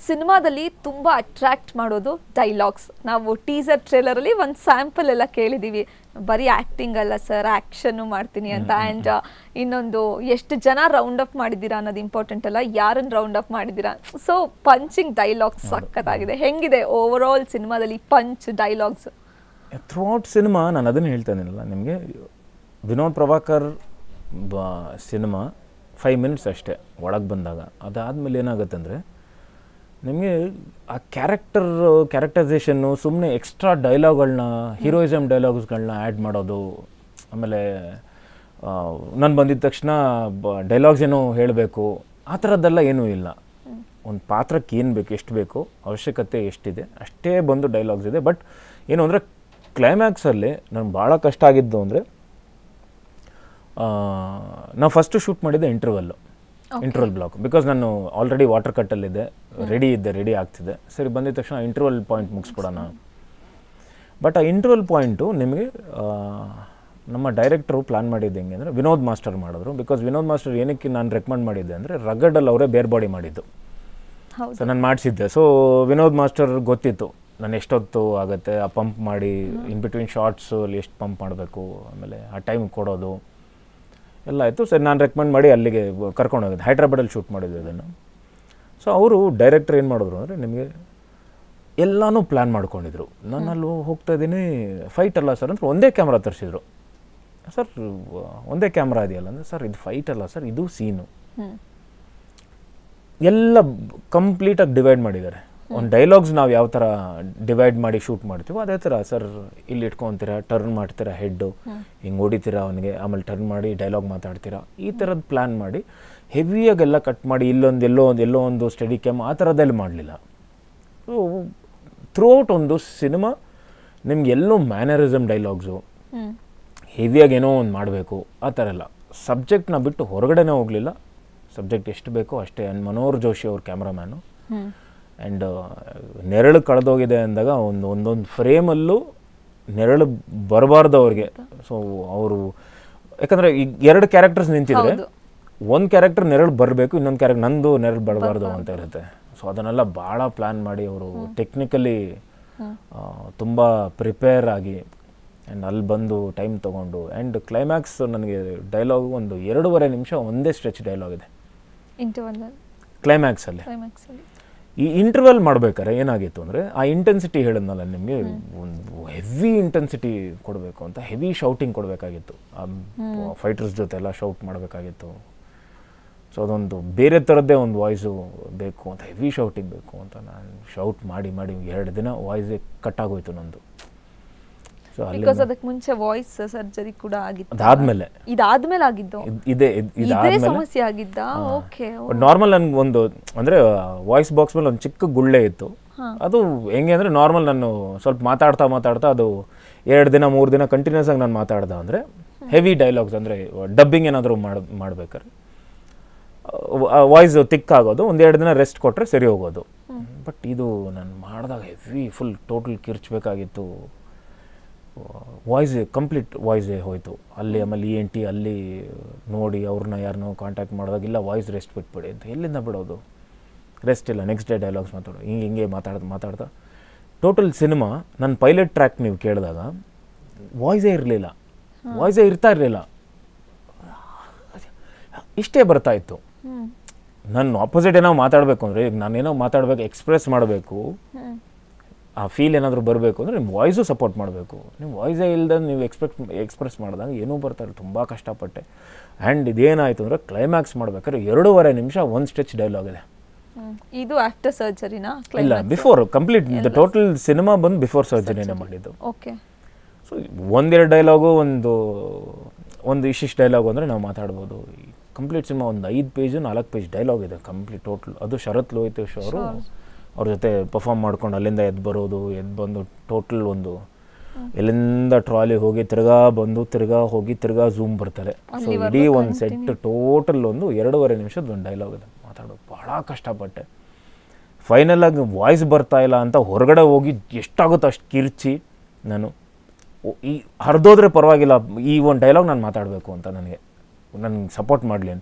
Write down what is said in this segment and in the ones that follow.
ಸಿನಿಮಾದಲ್ಲಿ ತುಂಬಾ ಅಟ್ರಾಕ್ಟ್ ಮಾಡೋದು ಡೈಲಾಗ್ಸ್ ನಾವು ಟೀಸರ್ ಟ್ರೇಲರ್ ಅಲ್ಲಿ ಒಂದು ಸ್ಯಾಂಪಲ್ ಎಲ್ಲ ಕೇಳಿದೀವಿ ಬರೀ ಆಕ್ಟಿಂಗ್ ಅಲ್ಲ ಸರ್ ಆಕ್ಷನ್ ಮಾಡ್ತೀನಿ ಅಂತ ಆ್ಯಂಡ್ ಇನ್ನೊಂದು ಎಷ್ಟು ಜನ ರೌಂಡ್ ಅಪ್ ಮಾಡಿದ್ದೀರಾ ಅನ್ನೋದು ಇಂಪಾರ್ಟೆಂಟ್ ಅಲ್ಲ ಯಾರನ್ನ ರೌಂಡ್ ಅಪ್ ಮಾಡಿದ್ದೀರಾ ಸೊ ಪಂಚಿಂಗ್ ಡೈಲಾಗ್ಸ್ ಸಖತ್ತಾಗಿದೆ ಹೆಂಗಿದೆ ಓವರ್ ಆಲ್ ಸಿನಿಮಾದಲ್ಲಿ punch dialogues throughout cinema ನಾನು ಅದನ್ನು ಹೇಳ್ತಾನಿಲ್ಲ ನಿಮಗೆ ವಿನೋದ್ ಪ್ರಭಾಕರ್ ಬ ಸಿನಿಮಾ ಫೈವ್ ಮಿನಿಟ್ಸ್ ಅಷ್ಟೇ ಒಳಗೆ ಬಂದಾಗ ಅದಾದಮೇಲೆ ಏನಾಗುತ್ತೆ ಅಂದರೆ ನಿಮಗೆ ಆ ಕ್ಯಾರೆಕ್ಟರ್ ಕ್ಯಾರೆಕ್ಟರೈಸೇಷನ್ನು ಸುಮ್ಮನೆ ಎಕ್ಸ್ಟ್ರಾ ಡೈಲಾಗ್ಗಳನ್ನ ಹೀರೋಯಿಸಮ್ ಡೈಲಾಗ್ಸ್ಗಳನ್ನ ಆ್ಯಡ್ ಮಾಡೋದು ಆಮೇಲೆ ನಾನು ಬಂದಿದ ತಕ್ಷಣ ಡೈಲಾಗ್ಸ್ ಏನೋ ಹೇಳಬೇಕು ಆ ಥರದ್ದೆಲ್ಲ ಏನೂ ಇಲ್ಲ ಒಂದು ಪಾತ್ರಕ್ಕೆ ಏನು ಬೇಕು ಎಷ್ಟು ಬೇಕು ಅವಶ್ಯಕತೆ ಎಷ್ಟಿದೆ ಅಷ್ಟೇ ಬಂದು ಡೈಲಾಗ್ಸ್ ಇದೆ ಬಟ್ ಏನು ಅಂದರೆ ಕ್ಲೈಮ್ಯಾಕ್ಸಲ್ಲಿ ನನಗೆ ಭಾಳ ಕಷ್ಟ ಆಗಿದ್ದು ಅಂದರೆ ನಾವು ಫಸ್ಟು ಶೂಟ್ ಮಾಡಿದ್ದೆ ಇಂಟರ್ವಲ್ಲು ಇಂಟರ್ವಲ್ ಬ್ಲಾಕ್ ಬಿಕಾಸ್ ನಾನು ಆಲ್ರೆಡಿ ವಾಟರ್ ಕಟ್ಟಲ್ಲಿದ್ದೆ ರೆಡಿ ಇದ್ದೆ ರೆಡಿ ಆಗ್ತಿದೆ ಸರಿ ಬಂದಿದ ತಕ್ಷಣ ಇಂಟರ್ವಲ್ ಪಾಯಿಂಟ್ ಮುಗಿಸ್ಬಿಡೋಣ ಬಟ್ ಆ ಇಂಟರ್ವಲ್ ಪಾಯಿಂಟು ನಿಮಗೆ ಆ, ನಮ್ಮ ಡೈರೆಕ್ಟ್ರು ಪ್ಲಾನ್ ಮಾಡಿದ್ದು ಹೆಂಗೆ ಅಂದರೆ ವಿನೋದ್ ಮಾಸ್ಟರ್ ಮಾಡಿದ್ರು ಬಿಕಾಸ್ ವಿನೋದ್ ಮಾಸ್ಟರ್ ಏನಕ್ಕೆ ನಾನು ರೆಕಮೆಂಡ್ ಮಾಡಿದ್ದೆ ಅಂದರೆ ರಗಡಲ್ಲಿ ಅವರೇ ಬೇರ್ ಬಾಡಿ ಮಾಡಿದ್ದು ಹೌದು ಸೊ ನಾನು ಮಾಡಿಸಿದ್ದೆ ಸೊ ವಿನೋದ್ ಮಾಸ್ಟರ್ ಗೊತ್ತಿತ್ತು ನಾನು ಎಷ್ಟೊತ್ತು ಆಗುತ್ತೆ ಆ ಪಂಪ್ ಮಾಡಿ ಇನ್ ಬಿಟ್ವೀನ್ ಶಾರ್ಟ್ಸು ಅಲ್ಲಿ ಎಷ್ಟು ಪಂಪ್ ಮಾಡಬೇಕು ಆಮೇಲೆ ಆ ಟೈಮ್ ಕೊಡೋದು ಎಲ್ಲ ಆಯಿತು ಸರಿ ನಾನು ರೆಕಮೆಂಡ್ ಮಾಡಿ ಅಲ್ಲಿಗೆ ಕರ್ಕೊಂಡು ಹೋಗಿದ್ದೆ ಹೈದ್ರಾಬಾದಲ್ಲಿ ಶೂಟ್ ಮಾಡಿದ್ದೆ ಅದನ್ನು ಸೊ ಅವರು ಡೈರೆಕ್ಟರ್ ಏನು ಮಾಡಿದ್ರು ಅಂದರೆ ನಿಮಗೆ ಎಲ್ಲನೂ ಪ್ಲ್ಯಾನ್ ಮಾಡ್ಕೊಂಡಿದ್ರು ನಾನು ಅಲ್ಲಿ ಹೋಗ್ತಾ ಇದ್ದೀನಿ ಫೈಟ್ ಅಲ್ಲ ಸರ್ ಅಂದ್ರೆ ಒಂದೇ ಕ್ಯಾಮ್ರಾ ತರಿಸಿದ್ರು ಸರ್ ಒಂದೇ ಕ್ಯಾಮ್ರಾ ಇದೆಯಲ್ಲ ಅಂದರೆ ಸರ್ ಇದು ಫೈಟ್ ಅಲ್ಲ ಸರ್ ಇದು ಸೀನು ಹ್ಮ್ ಎಲ್ಲ ಕಂಪ್ಲೀಟಾಗಿ ಡಿವೈಡ್ ಮಾಡಿದ್ದಾರೆ ಒಂದು ಡೈಲಾಗ್ಸ್ ನಾವು ಯಾವ ಥರ ಡಿವೈಡ್ ಮಾಡಿ ಶೂಟ್ ಮಾಡ್ತೀವೋ ಅದೇ ಥರ ಸರ್ ಇಲ್ಲಿ ಇಟ್ಕೊತೀರಾ ಟರ್ನ್ ಮಾಡ್ತೀರಾ ಹೆಡ್ಡು ಹಿಂಗೆ ಹೊಡಿತೀರಾ ಅವನಿಗೆ ಆಮೇಲೆ ಟರ್ನ್ ಮಾಡಿ ಡೈಲಾಗ್ ಮಾತಾಡ್ತೀರಾ ಈ ಥರದ್ದು ಪ್ಲ್ಯಾನ್ ಮಾಡಿ ಹೆವಿಯಾಗೆಲ್ಲ ಕಟ್ ಮಾಡಿ ಇಲ್ಲೊಂದು ಎಲ್ಲೋ ಒಂದು ಎಲ್ಲೋ ಒಂದು ಸ್ಟಡಿ ಕ್ಯಾಮ್ ಆ ಥರದ್ದೆಲ್ಲ ಮಾಡಲಿಲ್ಲ ಸೊ ಥ್ರೂಔಟ್ ಒಂದು ಸಿನಿಮಾ ನಿಮ್ಗೆ ಎಲ್ಲೋ ಮ್ಯಾನರಿಸಮ್ ಡೈಲಾಗ್ಸು ಹ್ಮ್ ಹೆವಿಯಾಗಿ ಏನೋ ಒಂದು ಮಾಡಬೇಕು ಆ ಥರ ಎಲ್ಲ ಸಬ್ಜೆಕ್ಟ್ನ ಬಿಟ್ಟು ಹೊರಗಡೆನೇ ಹೋಗಲಿಲ್ಲ ಸಬ್ಜೆಕ್ಟ್ ಎಷ್ಟು ಬೇಕೋ ಅಷ್ಟೇ ಆ್ಯಂಡ್ ಮನೋಹರ್ ಜೋಶಿ ಅವ್ರ ಕ್ಯಾಮ್ರಾಮ್ಯಾನು ಹ್ಮ್ ಆ್ಯಂಡ್ ನೆರಳು ಕಳೆದೋಗಿದೆ ಅಂದಾಗ ಒಂದು ಒಂದೊಂದು ಫ್ರೇಮಲ್ಲೂ ನೆರಳು ಬರಬಾರ್ದು ಅವ್ರಿಗೆ ಸೊ ಅವರು ಯಾಕಂದರೆ ಈಗ ಎರಡು ಕ್ಯಾರೆಕ್ಟರ್ಸ್ ನಿಂತಿದ್ರೆ ಹೌದು. ಒಂದು ಕ್ಯಾರೆಕ್ಟರ್ ನೆರಳು ಬರಬೇಕು ಇನ್ನೊಂದು ಕ್ಯಾರೆಕ್ಟರ್ ನಂದು ನೆರಳು ಬರಬಾರ್ದು ಅಂತ ಇರುತ್ತೆ ಸೊ ಅದನ್ನೆಲ್ಲ ಭಾಳ ಪ್ಲ್ಯಾನ್ ಮಾಡಿ ಅವರು ಟೆಕ್ನಿಕಲಿ ತುಂಬ ಪ್ರಿಪೇರ್ ಆಗಿ ಆ್ಯಂಡ್ ಅಲ್ಲಿ ಬಂದು ಟೈಮ್ ತೊಗೊಂಡು ಆ್ಯಂಡ್ ಕ್ಲೈಮ್ಯಾಕ್ಸ್ ನನಗೆ ಡೈಲಾಗ್ ಒಂದು ಎರಡೂವರೆ ನಿಮಿಷ ಒಂದೇ ಸ್ಟ್ರೆಚ್ ಡೈಲಾಗ್ ಇದೆ ಇಂಟರ್ವಲ್ ಕ್ಲೈಮ್ಯಾಕ್ಸಲ್ಲಿ ಕ್ಲೈಮ್ಯಾಕ್ಸ್ ಅಲ್ಲಿ ಈ ಇಂಟರ್ವೆಲ್ ಮಾಡ್ಬೇಕಾದ್ರೆ ಏನಾಗಿತ್ತು ಅಂದರೆ ಆ ಇಂಟೆನ್ಸಿಟಿ ಹೇಳಿದ್ನಲ್ಲ ನಿಮಗೆ ಒಂದು ಹೆವಿ ಇಂಟೆನ್ಸಿಟಿ ಕೊಡಬೇಕು ಅಂತ ಹೆವಿ ಶೌಟಿಂಗ್ ಕೊಡಬೇಕಾಗಿತ್ತು ಆ ಫೈಟರ್ಸ್ ಜೊತೆ ಎಲ್ಲ ಶೌಟ್ ಮಾಡಬೇಕಾಗಿತ್ತು ಸೊ ಅದೊಂದು ಬೇರೆ ಥರದ್ದೇ ಒಂದು ವಾಯ್ಸು ಬೇಕು ಅಂತ ಹೆವಿ ಶೌಟಿಂಗ್ ಬೇಕು ಅಂತ ನಾನು ಶೌಟ್ ಮಾಡಿ ಮಾಡಿ ಎರಡು ದಿನ ವಾಯ್ಸೇ ಕಟ್ ಆಗೋಯ್ತು ನಂದು ಸೊ ಅಲ್ಲಿ ಬಿಕಾಸ್ ಅದಕ್ಕೆ ಮುಂಚೆ ವಾಯ್ಸ್ ಸರ್ಜರಿ ಕೂಡ ಆಗಿತ್ತು ಅದಾದ್ಮೇಲೆ ಇದಾದ್ಮೇಲೆ ಆಗಿದ್ದು ಇದ್- ಇದೆ ಇದ್- ಇದೇ ಇದಾದ್ಮೇಲೆ ಸಮಸ್ಯೆ ಆಗಿದ್ದ ಓಕೆ ನಾರ್ಮಲ್ ನನ್ಗೆ ಒಂದು ಅಂದರೆ ವಾಯ್ಸ್ ಬಾಕ್ಸ್ ಮೇಲೆ ಒಂದು ಚಿಕ್ಕ ಗುಳ್ಳೆ ಇತ್ತು ಅದು ಹೆಂಗೆ ಅಂದರೆ ನಾರ್ಮಲ್ ನಾನು ಸ್ವಲ್ಪ ಮಾತಾಡ್ತಾ ಮಾತಾಡ್ತಾ ಅದು ಎರಡು ದಿನ ಮೂರು ದಿನ ಕಂಟಿನ್ಯೂಸ್ ಆಗಿ ನಾನು ಮಾತಾಡ್ದ ಅಂದರೆ ಹೆವಿ ಡೈಲಾಗ್ಸ್ ಅಂದರೆ ಡಬ್ಬಿಂಗ್ ಏನಾದರೂ ಮಾಡ್ ಮಾಡ್ಬೇಕಾದ್ರೆ ವಾಯ್ಸ್ ತಿಕ್ ಆಗೋದು ಒಂದೆರಡು ದಿನ ರೆಸ್ಟ್ ಕೊಟ್ಟರೆ ಸರಿ ಹೋಗೋದು ಬಟ್ ಇದು ನಾನು ಮಾಡಿದಾಗ ಹೆವಿ ಫುಲ್ ಟೋಟಲ್ ಕಿರ್ಚ್ಬೇಕಾಗಿತ್ತು ವಾಯ್ಸ್ ಕಂಪ್ಲೀಟ್ ವಾಯ್ಸೇ ಹೋಯಿತು ಅಲ್ಲಿ ಆಮೇಲೆ ಇ ಎನ್ ಟಿ ಅಲ್ಲಿ ನೋಡಿ ಅವ್ರನ್ನ ಯಾರನ್ನೋ ಕಾಂಟ್ಯಾಕ್ಟ್ ಮಾಡಿದಾಗ ಇಲ್ಲ ವಾಯ್ಸ್ ರೆಸ್ಟ್ ಬಿಟ್ಬಿಡಿ ಅಂತ ಎಲ್ಲಿಂದ ಬಿಡೋದು ರೆಸ್ಟ್ ಇಲ್ಲ ನೆಕ್ಸ್ಟ್ ಡೇ ಡೈಲಾಗ್ಸ್ ಮಾತಾಡೋ ಹಿಂಗೆ ಹಿಂಗೆ ಮಾತಾಡ್ತಾ ಮಾತಾಡ್ತಾ ಟೋಟಲ್ ಸಿನಿಮಾ ನನ್ನ ಪೈಲಟ್ ಟ್ರ್ಯಾಕ್ ನೀವು ಕೇಳಿದಾಗ ವಾಯ್ಸೇ ಇರಲಿಲ್ಲ ವಾಯ್ಸೇ ಇರ್ತಾ ಇರಲಿಲ್ಲ ಇಷ್ಟೇ ಬರ್ತಾ ಇತ್ತು ಹ್ಮ್ ನಾನು ಆಪೋಸಿಟ್ ಏನೋ ಮಾತಾಡಬೇಕು ಅಂದರೆ ಈಗ ನಾನೇನೋ ಮಾತಾಡಬೇಕು ಎಕ್ಸ್ಪ್ರೆಸ್ ಮಾಡಬೇಕು ಹ್ಮ್ ಆ ಫೀಲ್ ಏನಾದರೂ ಬರಬೇಕು ಅಂದರೆ ನಿಮ್ಮ ವಾಯ್ಸು ಸಪೋರ್ಟ್ ಮಾಡಬೇಕು ನಿಮ್ಮ ವಾಯ್ಸೇ ಇಲ್ಲದೆ ನೀವು ಎಕ್ಸ್ಪೆಕ್ಟ್ ಎಕ್ಸ್ಪ್ರೆಸ್ ಮಾಡಿದಾಗ ಏನೂ ಬರ್ತಾರೆ ತುಂಬ ಕಷ್ಟಪಟ್ಟೆ ಆ್ಯಂಡ್ ಇದೇನಾಯಿತು ಅಂದರೆ ಕ್ಲೈಮ್ಯಾಕ್ಸ್ ಮಾಡ್ಬೇಕಾದ್ರೆ ಎರಡೂವರೆ ನಿಮಿಷ ಒಂದು ಸ್ಟೆಚ್ ಡೈಲಾಗ್ ಇದೆ ಹ್ಮ್. ಇದು ಆಫ್ಟರ್ ಸರ್ಜರಿನಾ ಇಲ್ಲ before complete the total cinema ಬಂದು ಬಿಫೋರ್ ಸರ್ಜರಿನೇ ಮಾಡಿದ್ದು ಓಕೆ ಸೊ ಒಂದೆರಡು ಡೈಲಾಗು ಒಂದು ಒಂದು ಇಷ್ಟಿಷ್ಟು ಡೈಲಾಗು ಅಂದರೆ ನಾವು ಮಾತಾಡ್ಬೋದು ಕಂಪ್ಲೀಟ್ ಸಿನಿಮಾ ಒಂದು ಐದು ಪೇಜು ನಾಲ್ಕು ಪೇಜ್ ಡೈಲಾಗ್ ಇದೆ ಕಂಪ್ಲೀಟ್ ಟೋಟಲ್ ಅದು ಶರತ್ ಲೋಹಿತೇಶ್ ಅವರು ಅವ್ರ ಜೊತೆ ಪರ್ಫಾರ್ಮ್ ಮಾಡ್ಕೊಂಡು ಅಲ್ಲಿಂದ ಎದ್ದು ಬರೋದು ಎದ್ದು ಬಂದು ಟೋಟಲ್ ಒಂದು ಎಲ್ಲಿಂದ ಟ್ರಾಲಿ ಹೋಗಿ ತಿರ್ಗಾ ಬಂದು ತಿರ್ಗಾ ಹೋಗಿ ತಿರ್ಗಾ ಝೂಮ್ ಬರ್ತಾರೆ ಸೊ ಇಡೀ ಒಂದು ಸೆಟ್ ಟೋಟಲ್ ಒಂದು ಎರಡೂವರೆ ನಿಮಿಷದ ಒಂದು ಡೈಲಾಗ್ ಇದೆ ಮಾತಾಡೋದು ಭಾಳ ಕಷ್ಟಪಟ್ಟೆ ಫೈನಲ್ ಆಗಿ ವಾಯ್ಸ್ ಬರ್ತಾ ಇಲ್ಲ ಅಂತ ಹೊರಗಡೆ ಹೋಗಿ ಎಷ್ಟಾಗುತ್ತೋ ಅಷ್ಟು ಕಿರ್ಚಿ ನಾನು ಓ- ಈ ಹರಿದೋದ್ರೆ ಪರವಾಗಿಲ್ಲ ಈ ಒಂದು ಡೈಲಾಗ್ ನಾನು ಮಾತಾಡಬೇಕು ಅಂತ ನನಗೆ ನನಗೆ ಸಪೋರ್ಟ್ ಮಾಡಲಿ ಅಂತ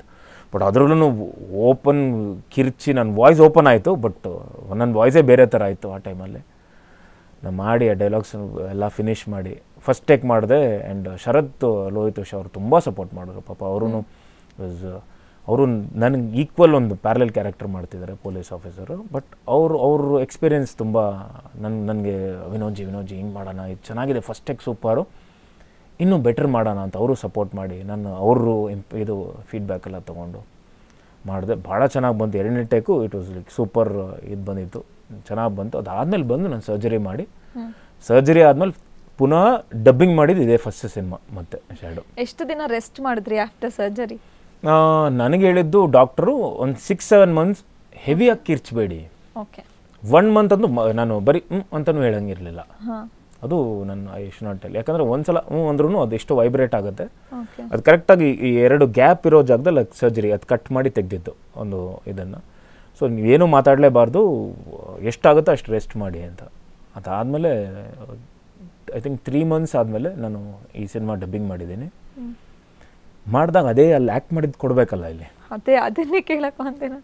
ಬಟ್ ಅದರಲ್ಲೂ ಓಪನ್ ಕಿರ್ಚಿ ನನ್ನ ವಾಯ್ಸ್ ಓಪನ್ ಆಯಿತು ಬಟ್ ನನ್ನ ವಾಯ್ಸೇ ಬೇರೆ ಥರ ಆಯಿತು ಆ ಟೈಮಲ್ಲಿ ನಾನು ಮಾಡಿ ಆ ಡೈಲಾಗ್ಸ್ ಎಲ್ಲ ಫಿನಿಷ್ ಮಾಡಿ ಫಸ್ಟ್ ಟೇಕ್ ಮಾಡಿದೆ ಆ್ಯಂಡ್ ಶರತ್ ಲೋಹಿತೋಷ್ ಅವರು ತುಂಬ ಸಪೋರ್ಟ್ ಮಾಡಿದ್ರು ಪಾಪ ಅವರು ವಾಸ್ ಅವರು ನನಗೆ ಈಕ್ವಲ್ ಒಂದು ಪ್ಯಾರಲಲ್ ಕ್ಯಾರೆಕ್ಟರ್ ಮಾಡ್ತಿದ್ದಾರೆ ಪೊಲೀಸ್ ಆಫೀಸರು ಬಟ್ ಅವರು ಅವ್ರ ಎಕ್ಸ್ಪೀರಿಯೆನ್ಸ್ ತುಂಬ ನನ್ನ ನನಗೆ ವಿನೋದ್ಜಿ ವಿನೋದ್ಜಿ ಹಿಂಗೆ ಮಾಡೋಣ ಇದು ಚೆನ್ನಾಗಿದೆ ಫಸ್ಟ್ ಟೇಕ್ ಸೂಪರು ಇನ್ನೂ ಬೆಟರ್ ಮಾಡೋಣ ಅಂತ ಅವರು ಸಪೋರ್ಟ್ ಮಾಡಿ ನಾನು ಅವರು ಇಂಪ್ ಇದು ಫೀಡ್ಬ್ಯಾಕ್ ಎಲ್ಲ ತೊಗೊಂಡು ಮಾಡಿದೆ ಭಾಳ ಚೆನ್ನಾಗಿ ಬಂತು ಎರಡನೇ take it was like super ಇದು ಬಂದಿತ್ತು ಚೆನ್ನಾಗಿ ಬಂತು ಅದಾದಮೇಲೆ ಬಂದು ನಾನು ಸರ್ಜರಿ ಮಾಡಿ ಸರ್ಜರಿ ಆದಮೇಲೆ ಪುನಃ ಡಬ್ಬಿಂಗ್ ಮಾಡಿದ್ದು ಇದೇ ಫಸ್ಟ್ ಸಿನಿಮಾ ಮತ್ತೆ ಶ್ಯಾಡೋ ಎಷ್ಟು ದಿನ ರೆಸ್ಟ್ ಮಾಡಿದ್ರಿ ಆಫ್ಟರ್ ಸರ್ಜರಿ ನನಗೆ ಹೇಳಿದ್ದು ಡಾಕ್ಟ್ರು ಒಂದು ಸಿಕ್ಸ್ ಸೆವೆನ್ ಮಂತ್ಸ್ ಹೆವಿಯಾಗಿ ಕಿರ್ಚಬೇಡಿ ಓಕೆ ಒನ್ ಮಂತ್ ಅಂದು ಮ- ನಾನು ಬರೀ ಹ್ಞೂ ಅಂತಲೂ ಹೇಳಂಗಿರಲಿಲ್ಲ ಹಾಂ ಅದು ನನ್ನ ಐ ಶು ನಾಟ್ ಟೆಲ್ ಯಾಕಂದರೆ ಒಂದ್ಸಲ ಹ್ಞೂ ಅಂದ್ರೂ ಅದು ಎಷ್ಟು ವೈಬ್ರೇಟ್ ಆಗುತ್ತೆ ಓಕೆ ಅದು ಕರೆಕ್ಟಾಗಿ ಈ ಎರಡು ಗ್ಯಾಪ್ ಇರೋ ಜಾಗದಲ್ಲಿ ಅದು ಸರ್ಜರಿ ಅದು ಕಟ್ ಮಾಡಿ ತೆಗೆದಿದ್ದು ಒಂದು ಇದನ್ನು ಸೊ ನೀವೇನು ಮಾತಾಡಲೇಬಾರ್ದು ಎಷ್ಟಾಗುತ್ತೋ ಅಷ್ಟು ರೆಸ್ಟ್ ಮಾಡಿ ಅಂತ ಅದಾದಮೇಲೆ ಐ ಥಿಂಕ್ ತ್ರೀ ಮಂತ್ಸ್ ಆದಮೇಲೆ ನಾನು ಈ ಸಿನಿಮಾ ಡಬ್ಬಿಂಗ್ ಮಾಡಿದ್ದೀನಿ ಮಾಡಿದಾಗ ಅದೇ ಅಲ್ಲಿ ಆ್ಯಕ್ಟ್ ಮಾಡಿದ್ದು ಕೊಡಬೇಕಲ್ಲ ಇಲ್ಲಿ ಅದೇ ಅದನ್ನೇ ಕೇಳಕ್ಕೆ ಅಂತೆ ನಾನು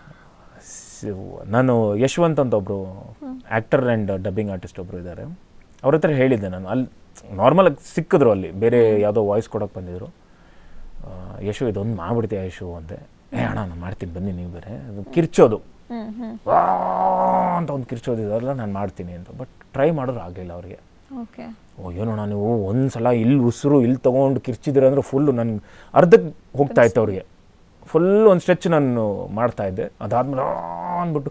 ಸ- ನಾನು ಯಶವಂತ್ ಅಂತ ಒಬ್ಬರು ಆ್ಯಕ್ಟರ್ ಆ್ಯಂಡ್ ಡಬ್ಬಿಂಗ್ ಆರ್ಟಿಸ್ಟ್ ಒಬ್ಬರು ಇದ್ದಾರೆ ಅವ್ರ ಹತ್ರ ಹೇಳಿದ್ದೆ ನಾನು ಅಲ್ಲಿ ನಾರ್ಮಲಾಗಿ ಸಿಕ್ಕಿದ್ರು ಅಲ್ಲಿ ಬೇರೆ ಯಾವುದೋ ವಾಯ್ಸ್ ಕೊಡೋಕೆ ಬಂದಿದ್ರು ಆ, ಯಶು ಇದೊಂದು ಮಾಡ್ಬಿಡ್ತೀಯ ಯಶು ಅಂತೆ ಏ ಅಣ್ಣ ನಾನು ಮಾಡ್ತೀನಿ ಬನ್ನಿ ನೀವು ಬೇರೆ ಅದು ಕಿರ್ಚೋದು ಹ್ಞೂ ಹ್ಞೂ ವಾ ಅಂತ ಒಂದು ಕಿರ್ಚೋದು ಇದೆಲ್ಲ ನಾನು ಮಾಡ್ತೀನಿ ಅಂತ ಬಟ್ ಟ್ರೈ ಮಾಡೋರು ಆಗಲಿಲ್ಲ ಅವ್ರಿಗೆ ಓಕೆ ಓ ಏನೋಣ ನೀವು ಒಂದು ಸಲ ಇಲ್ಲಿ ಉಸಿರು ಇಲ್ಲಿ ತೊಗೊಂಡು ಕಿರ್ಚಿದ್ರೆ ಅಂದರೆ ಫುಲ್ಲು ನನ್ಗೆ ಅರ್ಧಕ್ಕೆ ಹೋಗ್ತಾ ಇತ್ತು ಅವ್ರಿಗೆ ಫುಲ್ ಒಂದು ಸ್ಟ್ರೆಚ್ ನಾನು ಮಾಡ್ತಾ ಇದ್ದೆ ಅದಾದ್ಮೇಲೆ ಆ ಅಂದ್ಬಿಟ್ಟು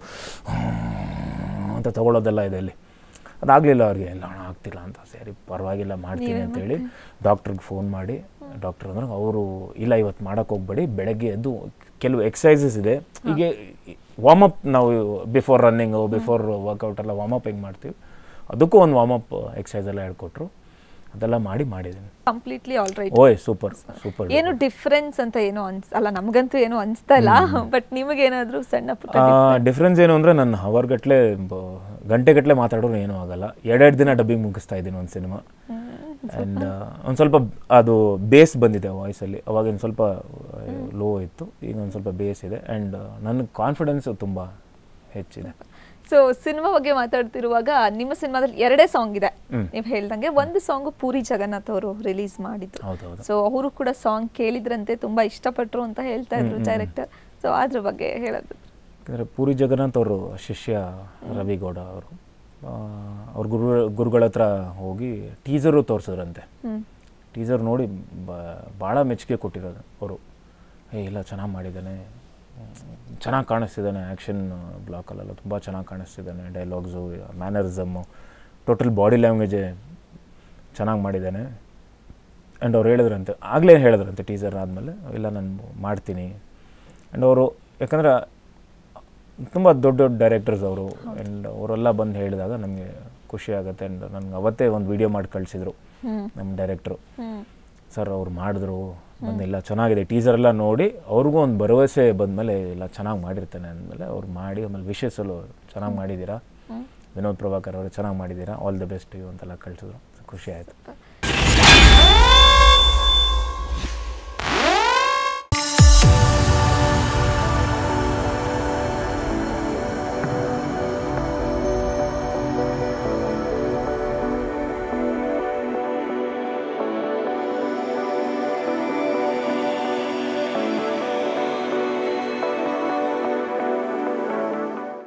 ಅಂತ ತಗೊಳ್ಳೋದೆಲ್ಲ ಇದೆ ಅಲ್ಲಿ ಅದಾಗಲಿಲ್ಲ ಅವ್ರಿಗೆ ಇಲ್ಲ ಅಣ್ಣ ಆಗ್ತಿಲ್ಲ ಅಂತ ಸರಿ ಪರವಾಗಿಲ್ಲ ಮಾಡ್ತೀನಿ ಅಂತೇಳಿ ಡಾಕ್ಟ್ರಿಗೆ ಫೋನ್ ಮಾಡಿ ಡಾಕ್ಟರ್ ಅಂದ್ರೆ ಅವರು ಇಲ್ಲ ಇವತ್ತು ಮಾಡೋಕ್ಕೆ ಹೋಗ್ಬೇಡಿ ಬೆಳಗ್ಗೆ ಎದ್ದು ಕೆಲವು ಎಕ್ಸಸೈಸಸ್ ಇದೆ ಈಗ ವಾರ್ಮಪ್ ನಾವು ಬಿಫೋರ್ ರನ್ನಿಂಗು ಬಿಫೋರ್ ವರ್ಕೌಟ್ ಎಲ್ಲ ವಾರ್ಮಪ್ ಹೆಂಗೆ ಮಾಡ್ತೀವಿ ಅದಕ್ಕೂ ಒಂದು ವಾರ್ಮಪ್ ಎಕ್ಸಸೈಸ್ ಎಲ್ಲ ಹೇಳ್ಕೊಟ್ರು ಅದೆಲ್ಲ ಮಾಡಿ ಮಾಡಿದ್ದೀನಿ ಕಂಪ್ಲೀಟ್ಲಿ ಆಲ್ ರೈಟ್ ಓಯ್ ಸೂಪರ್ ಸೂಪರ್ ಏನು ಡಿಫ್ರೆನ್ಸ್ ಅಂತ ಏನು ಅನ್ಸ್ ಅಲ್ಲ ನಮಗಂತೂ ಏನು ಅನ್ಸ್ತಾ ಇಲ್ಲ ಬಟ್ ನಿಮಗೇನಾದ್ರೂ ಸಣ್ಣ ಪುಟ್ಟ ಡಿಫ್ರೆನ್ಸ್ ಏನು ಅಂದರೆ ನನ್ನ ಅವರ್ಗಟ್ಲೆ ಗಂಟೆಗಟ್ಟಲೆ ಮಾತಾಡೋರು ಏನೂ ಆಗಲ್ಲ ಎರಡೆರಡು ದಿನ ಡಬ್ಬಿಂಗ್ ಮುಗಿಸ್ತಾ ಇದ್ದೀನಿ ಒಂದು ಸಿನಿಮಾ ಆ್ಯಂಡ್ ಒಂದು ಸ್ವಲ್ಪ ಅದು ಬೇಸ್ ಬಂದಿದೆ ವಾಯ್ಸಲ್ಲಿ ಅವಾಗ ಒಂದು ಸ್ವಲ್ಪ ಲೋ ಇತ್ತು ಈಗ ಒಂದು ಸ್ವಲ್ಪ ಬೇಸ್ ಇದೆ ಆ್ಯಂಡ್ ನನ್ನ ಕಾನ್ಫಿಡೆನ್ಸು ತುಂಬ ಹೆಚ್ಚಿದೆ ಸೊ ಸಿನಿಮಾ ಬಗ್ಗೆ ಮಾತಾಡ್ತಿರುವಾಗ ನಿಮ್ಮ ಸಿನಿಮಾದಲ್ಲಿ ಎರಡೇ ಸಾಂಗ್ ಇದೆ ಹ್ಮ್. ನೀವು ಹೇಳ್ದಂಗೆ ಒಂದು ಸಾಂಗ್ ಪೂರಿ ಜಗನ್ನಾಥ್ ಅವರು ರಿಲೀಸ್ ಮಾಡಿದ್ರು ಹೌದೌದು ಸೊ ಅವರು ಕೂಡ ಸಾಂಗ್ ಕೇಳಿದ್ರಂತೆ ತುಂಬಾ ಇಷ್ಟಪಟ್ರು ಅಂತ ಹೇಳ್ತಾ ಇದ್ರು ಡೈರೆಕ್ಟರ್ ಸೊ ಅದ್ರ ಬಗ್ಗೆ ಹೇಳೋದು ಯಾಕಂದರೆ ಪೂರಿ ಜಗನ್ನಾಥ್ ಅವರು ಶಿಷ್ಯ ರವಿಗೌಡ ಅವರು ಅವ್ರ ಗುರು ಗುರುಗಳ ಹತ್ರ ಹೋಗಿ ಟೀಸರು ತೋರಿಸಿದ್ರಂತೆ ಹ್ಮ್ ಟೀಸರ್ ನೋಡಿ ಭಾಳ ಮೆಚ್ಚುಗೆ ಕೊಟ್ಟಿರೋದು ಅವರು ಏ ಇಲ್ಲ ಚೆನ್ನಾಗಿ ಮಾಡಿದ್ದಾನೆ ಚೆನ್ನಾಗಿ ಕಾಣಿಸ್ತಿದ್ದಾನೆ ಆ್ಯಕ್ಷನ್ ಬ್ಲಾಕಲ್ಲೆಲ್ಲ ತುಂಬ ಚೆನ್ನಾಗಿ ಕಾಣಿಸ್ತಿದ್ದಾನೆ ಡೈಲಾಗ್ಸು ಮ್ಯಾನರಿಸಮ್ಮು ಟೋಟಲ್ ಬಾಡಿ ಲ್ಯಾಂಗ್ವೇಜೇ ಚೆನ್ನಾಗಿ ಮಾಡಿದ್ದಾನೆ ಆ್ಯಂಡ್ ಅವ್ರು ಹೇಳಿದ್ರಂತೆ ಆಗಲೇ ಹೇಳಿದ್ರಂತೆ ಟೀಸರ್ ಆದಮೇಲೆ ಇಲ್ಲ ನಾನು ಮಾಡ್ತೀನಿ ಆ್ಯಂಡ್ ಅವರು ಯಾಕಂದ್ರೆ ತುಂಬ ದೊಡ್ಡ ದೊಡ್ಡ ಡೈರೆಕ್ಟರ್ಸ್ ಅವರು ಆ್ಯಂಡ್ ಅವರೆಲ್ಲ ಬಂದು ಹೇಳಿದಾಗ ನಮಗೆ ಖುಷಿ ಆಗುತ್ತೆ ಆ್ಯಂಡ್ ನನಗೆ ಅವತ್ತೇ ಒಂದು ವಿಡಿಯೋ ಮಾಡಿ ಕಳಿಸಿದ್ರು ಹ್ಮ್ ನಮ್ಮ ಡೈರೆಕ್ಟ್ರು ಹ್ಮ್ ಸರ್ ಅವ್ರು ಮಾಡಿದ್ರು ಬಂದೆಲ್ಲ ಚೆನ್ನಾಗಿದೆ ಟೀಸರ್ ಎಲ್ಲ ನೋಡಿ ಅವ್ರಿಗೂ ಒಂದು ಭರವಸೆ ಬಂದಮೇಲೆ ಎಲ್ಲ ಚೆನ್ನಾಗಿ ಮಾಡಿರ್ತಾನೆ ಅಂದಮೇಲೆ ಅವ್ರು ಮಾಡಿ ಆಮೇಲೆ ವಿಶೇಷಲ್ಲೂ ಚೆನ್ನಾಗಿ ಮಾಡಿದ್ದೀರಾ ಹ್ಮ್ ವಿನೋದ್ ಪ್ರಭಾಕರ್ ಅವರು ಚೆನ್ನಾಗಿ ಮಾಡಿದ್ದೀರಾ ಆಲ್ ದಿ ಬೆಸ್ಟ್ ಯು ಅಂತೆಲ್ಲ ಕಳಿಸಿದ್ರು ಖುಷಿ ಆಯಿತು Super.